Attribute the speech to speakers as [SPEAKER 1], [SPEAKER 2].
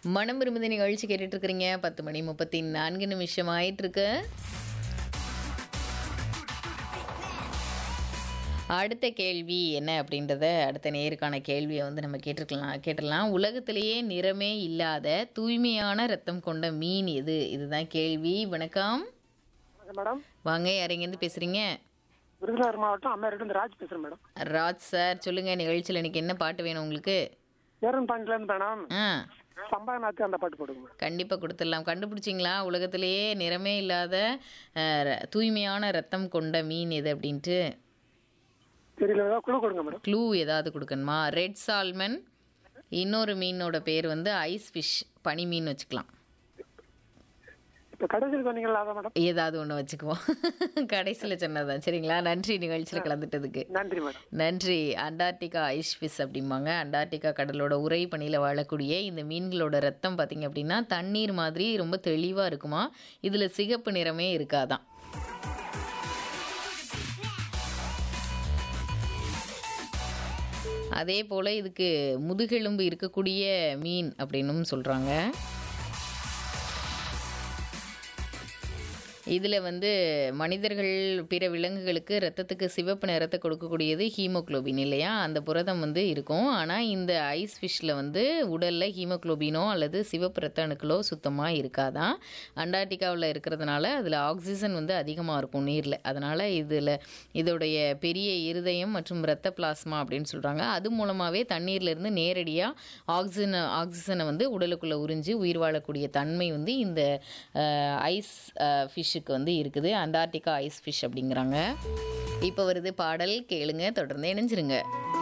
[SPEAKER 1] மனம் விரும்புத நிகழ்ச்சி கேட்டுட்டு இருக்கிறீங்க பத்து மணி முப்பத்தி நான்கு நிமிஷம் ஆயிட்டு இருக்கு அடுத்த கேள்வி என்ன அப்படின்றத அடுத்த நேருக்கான கேள்வியை வந்து நம்ம கேட்டிருக்கலாம் கேட்டுடலாம் உலகத்திலேயே நிறமே இல்லாத தூய்மையான ரத்தம் கொண்ட மீன் எது இதுதான் கேள்வி வணக்கம்
[SPEAKER 2] வணக்கம் மேடம்
[SPEAKER 1] வாங்க யாரெங்கேருந்து பேசுறீங்க
[SPEAKER 2] விருதுநகர் மாவட்டம் அம்மையார்கிட்ட ராஜ் பேசுறேன் மேடம்
[SPEAKER 1] ராஜ் சார் சொல்லுங்க நிகழ்ச்சியில் இன்னைக்கு என்ன பாட்டு வேணும் உங்களுக்கு
[SPEAKER 2] நேரன் பாங்கில இருந்து மேடம்
[SPEAKER 1] ஆ
[SPEAKER 2] சம்பாதனாத்து அந்த பாட்டு போடுங்க மேடம்
[SPEAKER 1] கண்டிப்பாக கொடுத்துடலாம் கண்டுபிடிச்சிங்களா உலகத்திலேயே நிறமே இல்லாத அஹ், ர- தூய்மையான ரத்தம் கொண்ட மீன் எது அப்படின்ட்டு
[SPEAKER 2] தெரியல ஏதாவது குழு கொடுங்க மேடம்
[SPEAKER 1] க்ளூ ஏதாவது கொடுக்கணுமா ரெட் சால்மன் இன்னொரு மீனோட பேர் வந்து ஐஸ் ஃபிஷ் பனி மீன் வச்சுக்கலாம்
[SPEAKER 2] இப்போ கடைசியில் சொன்னீங்களா அதான் மேடம்
[SPEAKER 1] ஏதாவது ஒன்று வச்சுக்குவோம் கடைசியில் சொன்னதான் சரிங்களா நன்றி நிகழ்ச்சியில் கலந்துட்டதுக்கு
[SPEAKER 2] நன்றி மேடம்
[SPEAKER 1] நன்றி அண்டார்டிகா ஐஸ் ஃபிஷ் அப்படிம்பாங்க அண்டார்டிகா கடலோட உறை பனியில் வாழக்கூடிய இந்த மீன்களோட ரத்தம் பார்த்தீங்க அப்படின்னா தண்ணீர் மாதிரி ரொம்ப தெளிவாக இருக்குமா இதில் சிகப்பு நிறமே இருக்காதான் அதே போல் இதுக்கு முதுகெலும்பு இருக்கக்கூடிய மீன் அப்படின்னும் சொல்கிறாங்க இதில் வந்து மனிதர்கள் பிற விலங்குகளுக்கு ரத்தத்துக்கு சிவப்பு நிறத்தை கொடுக்கக்கூடியது ஹீமோகுளோபின் இல்லையா அந்த புரதம் வந்து இருக்கும் ஆனால் இந்த ஐஸ் ஃபிஷ்ஷில் வந்து உடலில் ஹீமோகுளோபினோ அல்லது சிவப்பு ரத்த அணுக்களோ சுத்தமாக இருக்காதான் அண்டார்டிகாவில் இருக்கிறதுனால அதில் ஆக்சிஜன் வந்து அதிகமாக இருக்கும் நீரில் அதனால் இதில் இதோடைய பெரிய இருதயம் மற்றும் இரத்த பிளாஸ்மா அப்படின்னு சொல்கிறாங்க அது மூலமாகவே தண்ணீர்லேருந்து நேரடியாக ஆக்சிஜன் ஆக்சிஜனை வந்து உடலுக்குள்ளே உறிஞ்சி உயிர் வாழக்கூடிய தன்மை வந்து இந்த அஹ், ஐஸ் அஹ், ஃபிஷ்ஷுக்கு வந்து இருக்குது அண்டார்டிகா ஐஸ் ஃபிஷ் அப்படிங்கிறாங்க இப்போ வருது பாடல் கேளுங்க தொடர்ந்து இணைஞ்சிருங்க